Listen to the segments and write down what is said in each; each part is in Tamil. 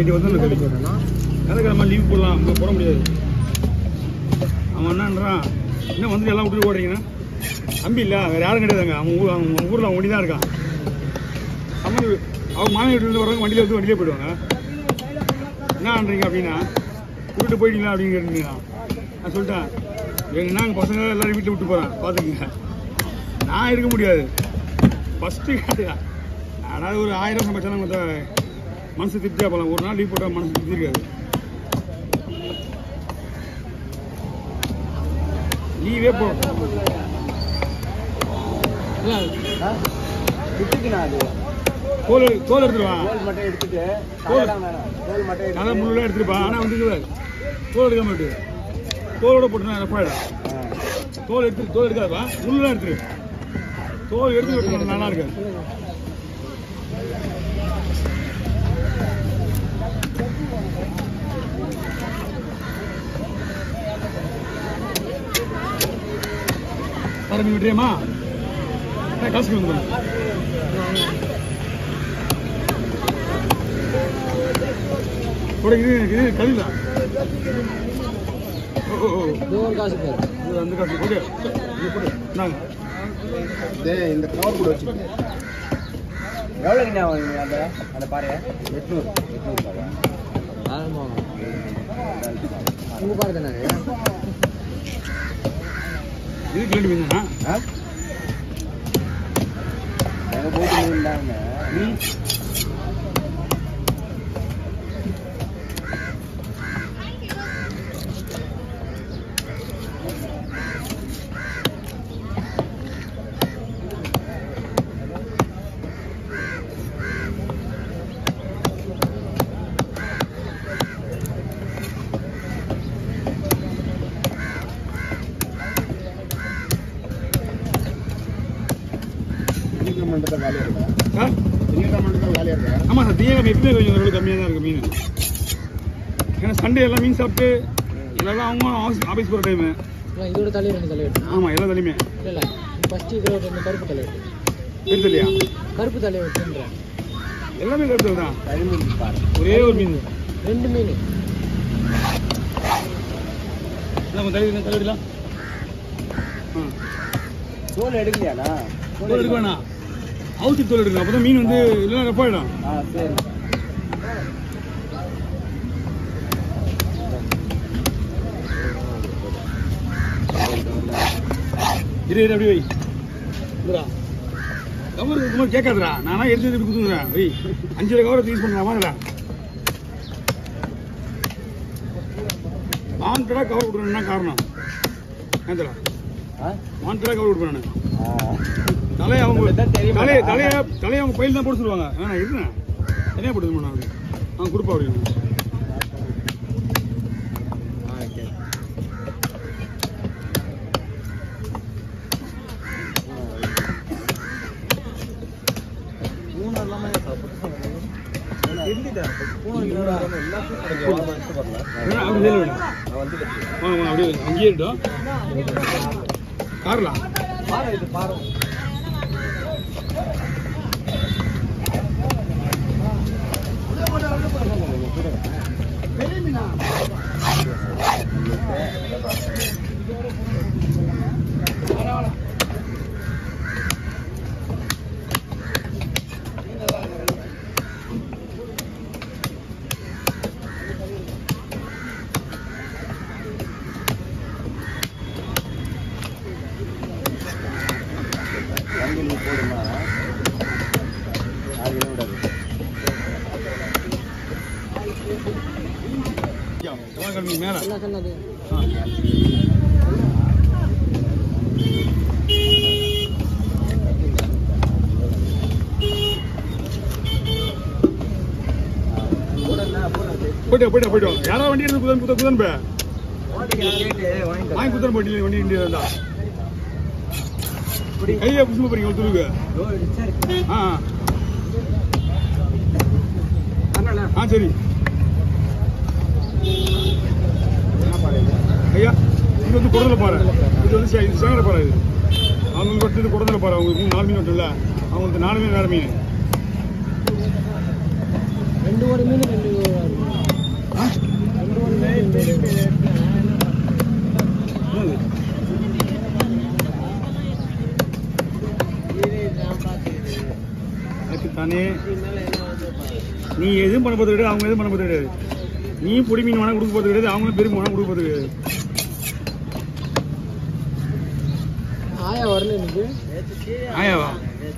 நைட்டு வந்து கவி வியாழக்கிழமை லீவ் போடலாம் அங்கே போட முடியாது அவன் என்னன்றான் என்ன வந்துட்டு எல்லாம் விட்டுட்டு ஓடுறீங்கன்னா தம்பி இல்லை வேறு யாரும் கிடையாதுங்க அவன் ஊர் அவன் ஊரில் அவன் வண்டி தான் இருக்கான் அம்மா அவங்க மாமி வீட்டுலேருந்து வரவங்க வண்டியில் வந்து வண்டியிலே போயிடுவாங்க என்ன பண்ணுறீங்க அப்படின்னா விட்டுட்டு போயிட்டீங்களா அப்படின்னு கேட்டீங்களா நான் சொல்லிட்டேன் எங்க நாங்கள் பசங்க எல்லாரும் வீட்டில் விட்டு போகிறேன் பார்த்துக்குங்க நான் இருக்க முடியாது ஃபஸ்ட்டு கேட்டுக்கா அதாவது ஒரு ஆயிரம் சமைச்சாலும் மற்ற மனசு திருப்தியாக போகலாம் ஒரு நாள் லீவ் போட்டால் மனசு திருப்தி இருக்காது லீவே போ விட்டுக்குண்ணா அது தோல் எடு- தோல் எடுத்துருவா கோல் மட்டும் எடுத்துட்டு கோல். தலையெல்லாம் வேணாம் கோல் மட்டும் நல்லா எடுத்துட்டு முள்ளெல்லாம் எடுத்துருப்பா ஆனால் வந்து இது தோல் எடுக்க மாட்டு தோலோட போட்டுனா ரஃபாயிடும் ஆ. தோல் எடுத்து தோல் எடுக்காதப்பா முள்ளெல்லாம் எடுத்துரு தோல் எடுத்து வெட்டணும் நல்லா இருக்காது சார் நீ விட்டுறியம்மா ஏய், காசுக்கு வந்து கூட இது இது கதிதான் ஓ ஓ ஓ இது ஒரு காசு பேர் இது அந்த காசு ஓகே இது கொடு நாங்க டேய் இந்த கவர் கூட வச்சுக்கோ எவ்வளோக்குண்ணா வாங்குவீங்க அந்த அந்த பாறையை எட்நூறு எட்நூறு ரூபாவா உங்கள் பாறை தானே இது கிலோ மீன் தானா ஆ எங்கள் போட்டு மீன் தாங்க ம் திங்கக்கிழமை மட்டும் தான் காலியாக இருக்கா சார் திங்கக்கிழமை மட்டும் தான் காலியாக இருக்கா ஆமாம் சார் திங்கக்கிழமை எப்பவுமே கொஞ்சம் ஓரளவு கம்மியாக தான் இருக்குது மீன் ஏன்னா சண்டே எல்லாம் மீன் சாப்பிட்டு எல்லாம் அவங்க ஆஃபீஸ் ஆஃபீஸ் போகிற டைமு இதோட தலை ரெண்டு தலை வெட்டணும் ஆமாம் எல்லா தலையுமே இல்லை இல்லை ஃபஸ்ட்டு இதில் ரெண்டு கருப்பு தலை வெட்டு பெருது இல்லையா கருப்பு தலை வெட்டுன்றேன் எல்லாமே கருத்து தான் பதிமூணு பாறை ஒரே ஒரு மீன் ரெண்டு மீன் நம்ம தலை தலைவிடலாம் ஆ தோல் எடுக்கலையாண்ணா தோல் எடுக்க வேணாம் அவுத்தி தோல் எடுக்கணும் அப்போ தான் மீன் வந்து இல்லைன்னா ரப்பாயிடும் ஆ சரி இரு இரு அப்படி வை இந்தா கவர் இருக்கும்போது கேட்காதுடா நானா எடுத்து எடுத்து கொடுத்துக்கிறேன் வை அஞ்சு கவர் யூஸ் பண்ணலாமா இல்ல வாண்டடா கவர் கொடுக்கணும்னா காரணம் ஏந்தடா ஆ வாண்டடா கவர் கொடுப்பேன் நான் ஆ தலையை அவங்க உங்களுக்கு தான் தெரியுமா? தலையை தலையை தலையை அவங்க பையில் தான் போட்டு சொல்லுவாங்க வேணாம் இருந்தேன் தனியாக போட்டு நான் அவன் கொடுப்பா அப்படின்னு ஆ ஓகே மூணு எல்லாமே வேணா, அப்படி சொல்லு வேணும் வாங்க வாங்க அப்படியே அங்கேயே இருக்கட்டும் கார்லாம் வண்டியில் போடுமா அது விடாது செவ்வாய்க்கிழமை மேலே என்ன சொன்னது ஆ போயிட்டு போயிட்டு போயிட்டு வாங்க யாராவது வண்டி எடுத்து குதன் குத குதன் பே வாங்கி குதன் போயிட்டு வண்டி வண்டி இருந்தா கையை புடிச்சு போறீங்க ஒரு துருவுக்கு ஆ ஆ. ஆ சரி ஐயா இது வந்து குடல பாரு இது வந்து சே- இது சேங்கர பாரு இது அவங்களுக்கு வந்து இது குடல பாரு அவங்களுக்கு மூணு நாலு மீன் மட்டும் அவங்களுக்கு நாலு மீன் வேற மீன் ரெண்டு ஒரு மீன் ரெண்டு ஒரு என்னது? எனக்கு தானே நீ எதுவும் பண்ண போறது கிடையாது அவங்க எதுவும் பண்ண போறது கிடையாது நீ பொடி மீன் வேணா கொடுக்க போறது கிடையாது அவங்களும் பெரும் வேணா கொடுக்க போறது கிடையாது ஆயா வரல எனக்கு ஆயாவா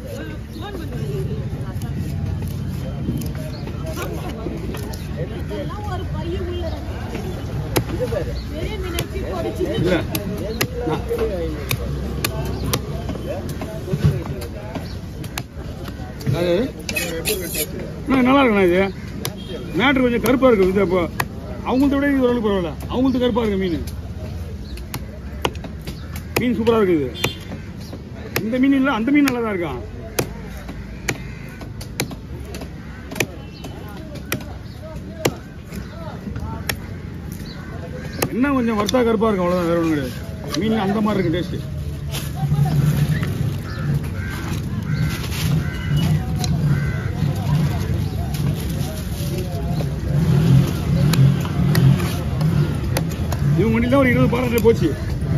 இல்ல நான்- அது அண்ணா, நல்லா இருக்குண்ணா இது மேட்ரு கொஞ்சம் கருப்பா இருக்கு இது அப்போ அவங்கள்ட்ட விட இது ஓரளவுக்கு பரவாயில்ல அவங்கள்ட்ட கருப்பா இருக்கு மீன் மீன் சூப்பரா இருக்கு இது இந்த மீன் இல்ல அந்த மீன் நல்லா தான் இருக்கான் என்ன கொஞ்சம் வர்த்தா கருப்பா இருக்கும் அவ்வளவுதான் வேற ஒன்றும் கிடையாது மீன் அந்த மாதிரி இருக்கு டேஸ்ட் இவங்க வண்டியில் ஒரு இருபது பாரத்தில் போச்சு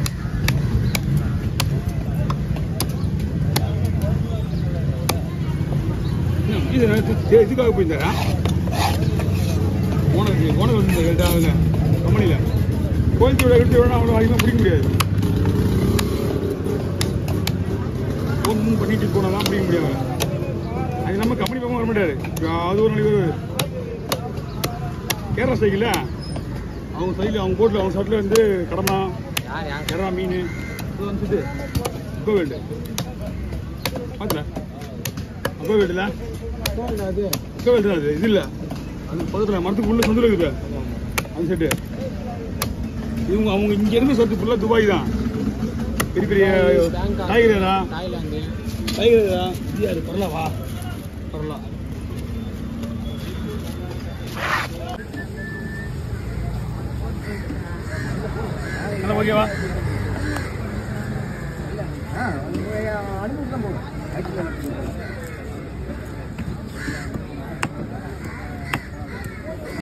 என்ன, இது நேத்து தே- இதுக்காக போயிருந்தாரா ஓனருக்கு ஓனர் வந்து அவங்க கம்பெனியில் கோயம்புத்தூர் எடுத்து விட அவ்வளோ அதிகமாக பிடிக்க முடியாது ஃபோன் பண்ணிட்டு போனால் தான் பிடிக்க முடியாது அது நம்ம கம்பெனி பக்கம் வர மாட்டாரு அது ஒரு நாளைக்கு வருவாரு கேரளா சைக்கிள் அவங்க சைடில் அவங்க போட்டில் அவங்க சட்டில் வந்து கடமா யார் யார் எறா மீன் இது வந்துட்டு அப்போ வேண்டு பார்த்துல அப்போ வேண்டுல அது அப்போ வேண்டு அது இது இல்லை அது பக்கத்தில் மரத்துக்கு உள்ள சொந்த இருக்குது அந்த செட்டு இவங்க அவங்க இங்க இருந்து சத்து ஃபுல்லாக துபாய் தான் பெரிய பெரிய டைகரா தாய்லாந்து டைகரா இது யாரு பரலா வா பரலா நல்லா ஓகேவா ஆ அனுப்பிட்டு தான் போகணும்